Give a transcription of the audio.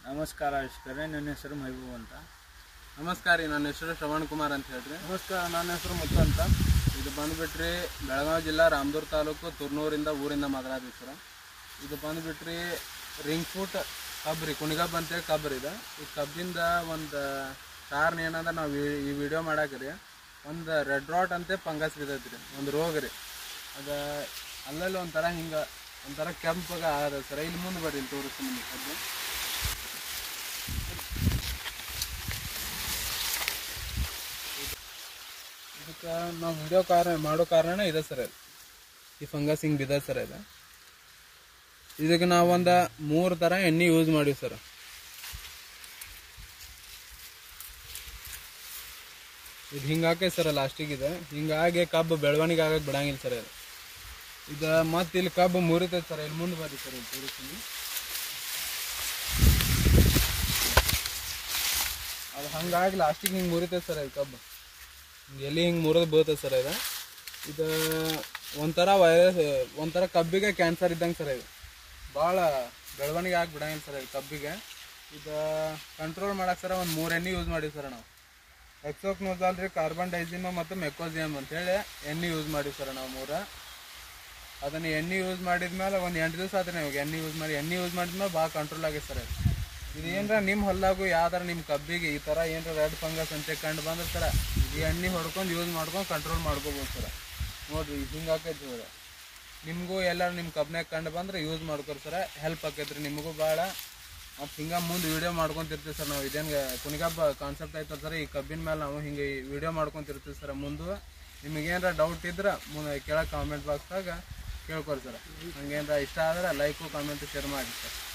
ನಮಸ್ಕಾರ ವೀಕ್ಷಕರೇ ನನ್ನ ಹೆಸರು ಮೈಬೂಬ್ ಅಂತ ನಮಸ್ಕಾರ ರೀ ನನ್ನ ಹೆಸರು ಶ್ರವಣ್ ಕುಮಾರ್ ಅಂತ ಹೇಳ್ರಿ ನಮಸ್ಕಾರ ನನ್ನ ಹೆಸರು ಮುತ್ತು ಅಂತ ಇದು ಬಂದ್ಬಿಟ್ರಿ ಬೆಳಗಾವಿ ಜಿಲ್ಲಾ ರಾಮದುರ್ಗ ತಾಲೂಕು ತುರ್ನೂರಿಂದ ಊರಿಂದ ಮಾತಾಡೋದು ಸರ್ ಇದು ಬಂದ್ಬಿಟ್ರಿ ರಿಂಗ್ ಫೂಟ್ ಕಬ್ ರೀ ಕುಣಿಗಬ್ ಅಂತೇಳಿ ಕಬ್ ರೀ ಇದು ಈ ಕಬ್ಬಿಂದ ಒಂದು ಕಾರಣ ಏನಂದ್ರೆ ನಾವು ಈ ವಿಡಿಯೋ ಮಾಡಾಕ್ರಿ ಒಂದು ರೆಡ್ ರಾಟ್ ಅಂತ ಫಂಗಸ್ ಬಿದ್ದೈತಿ ರೀ ಒಂದು ರೋಗ ರೀ ಅದು ಅಲ್ಲಲ್ಲಿ ಒಂಥರ ಹಿಂಗೆ ಒಂಥರ ಕೆಂಪಗ ಆದ ಸರ್ ಇಲ್ಲಿ ಮುಂದೆ ಬರ್ರಿ ಇಲ್ಲಿ ತೋರಿಸ್ತೀನಿ ನಿಮ್ಗೆ ಕಬ್ಬು ಇದಕ್ಕೆ ನಾವು ವಿಡಿಯೋ ಕಾರಣ ಮಾಡೋ ಕಾರಣ ಇದೆ ಸರ್ ಅದು ಈ ಫಂಗಸ್ ಹಿಂಗೆ ಬಿದ್ದ ಸರ್ ಇದು ಇದಕ್ಕೆ ನಾವು ಒಂದು ಮೂರು ಥರ ಎಣ್ಣೆ ಯೂಸ್ ಮಾಡಿವಿ ಸರ್ ಇದು ಹಿಂಗಾಕೆ ಸರ್ ಲಾಸ್ಟಿಗೆ ಇದೆ ಹಿಂಗಾಗಿ ಕಬ್ಬು ಬೆಳವಣಿಗೆ ಆಗಕ್ಕೆ ಬಿಡಂಗಿಲ್ಲ ಸರ್ ಇದು ಇದು ಮತ್ತೆ ಇಲ್ಲಿ ಕಬ್ಬು ಮುರಿತೈತೆ ಸರ್ ಇಲ್ಲಿ ಮುಂದೆ ಬರ್ರಿ ಸರ್ ಇಲ್ಲಿ ತೋರಿಸ್ತೀನಿ ಅದು ಹಂಗಾಗಿ ಲಾಸ್ಟಿಗೆ ಹಿಂಗೆ ಮುರಿತೈತೆ ಸರ್ ಇದು ಕಬ್ಬು ಹಿಂಗೆ ಎಲ್ಲಿ ಹಿಂಗೆ ಮುರಿದು ಬೀಳ್ತದೆ ಸರ್ ಇದು ಇದು ಒಂಥರ ವೈರಸ್ ಒಂಥರ ಕಬ್ಬಿಗೆ ಕ್ಯಾನ್ಸರ್ ಇದ್ದಂಗೆ ಸರ್ ಇದು ಭಾಳ ಬೆಳವಣಿಗೆ ಆಗಿ ಬಿಡಂಗಿಲ್ಲ ಸರ್ ಇದು ಕಬ್ಬಿಗೆ ಇದು ಕಂಟ್ರೋಲ್ ಮಾಡಕ್ಕೆ ಸರ ಒಂದು ಮೂರು ಎಣ್ಣೆ ಯೂಸ್ ಮಾಡಿವಿ ಸರ್ ನಾವು ಎಕ್ಸೋಕ್ ನೋಸಲ್ರಿ ಕಾರ್ಬನ್ ಡೈಸಿಮ ಮತ್ತು ಮೆಕೋಸಿಯಮ್ ಅಂತೇಳಿ ಎಣ್ಣೆ ಯೂಸ್ ಮಾಡಿವಿ ಸರ್ ನಾವು ಮೂರು ಅದನ್ನು ಎಣ್ಣೆ ಯೂಸ್ ಮಾಡಿದ್ಮೇಲೆ ಒಂದು ಎಂಟು ದಿವಸ ಆತ್ರಿ ನಾವು ಎಣ್ಣೆ ಯೂಸ್ ಮಾಡಿ ಎಣ್ಣೆ ಯೂಸ್ ಮಾಡಿದ್ಮೇಲೆ ಭಾಳ ಕಂಟ್ರೋಲ್ ಆಗೈತೆ ಸರ್ ಇದು ಇದು ಏನರ ನಿಮ್ಮ ಹೊಲ್ದಾಗು ಯಾವ್ದಾರ ನಿಮ್ಮ ಕಬ್ಬಿಗೆ ಈ ಥರ ಏನರ ರೆಡ್ ಫಂಗಸ್ ಅಂತ ಕಂಡು ಬಂದ್ರೆ ಸರ ಈ ಎಣ್ಣೆ ಹೊಡ್ಕೊಂಡು ಯೂಸ್ ಮಾಡ್ಕೊಂಡು ಕಂಟ್ರೋಲ್ ಮಾಡ್ಕೋಬೋದು ಸರ ನೋಡ್ರಿ ಹಿಂಗೆ ಆಕೈತಿ ಸರ್ ನಿಮಗೂ ಎಲ್ಲರೂ ನಿಮ್ಮ ಕಬ್ನಾಗ ಕಂಡು ಬಂದ್ರೆ ಯೂಸ್ ಮಾಡ್ಕೊರಿ ಸರ ಹೆಲ್ಪ್ ಆಕೈತ್ರಿ ನಿಮಗೂ ಭಾಳ ಮತ್ತು ಹಿಂಗೆ ಮುಂದೆ ವಿಡಿಯೋ ಮಾಡ್ಕೊಂತಿರ್ತೀವಿ ಸರ್ ನಾವು ಇದೇನು ಕುಣಿಗಬ್ಬ ಕಾನ್ಸೆಪ್ಟ್ ಐತಲ್ಲ ಸರ್ ಈ ಕಬ್ಬಿನ ಮೇಲೆ ನಾವು ಹಿಂಗೆ ವಿಡಿಯೋ ಮಾಡ್ಕೊಂತಿರ್ತೀವಿ ಸರ್ ಮುಂದೆ ನಿಮಗೇನಾರ ಡೌಟ್ ಇದ್ರೆ ಮುಂದೆ ಕೆಳಗೆ ಕಾಮೆಂಟ್ ಬಾಕ್ಸ್ದಾಗ ಕೇಳ್ಕೊರಿ ಸರ್ ಹಂಗೇನಾರ ಇಷ್ಟ ಆದ್ರೆ ಲೈಕು ಕಾಮೆಂಟು ಶೇರ್ ಮಾಡಿ ಸರ್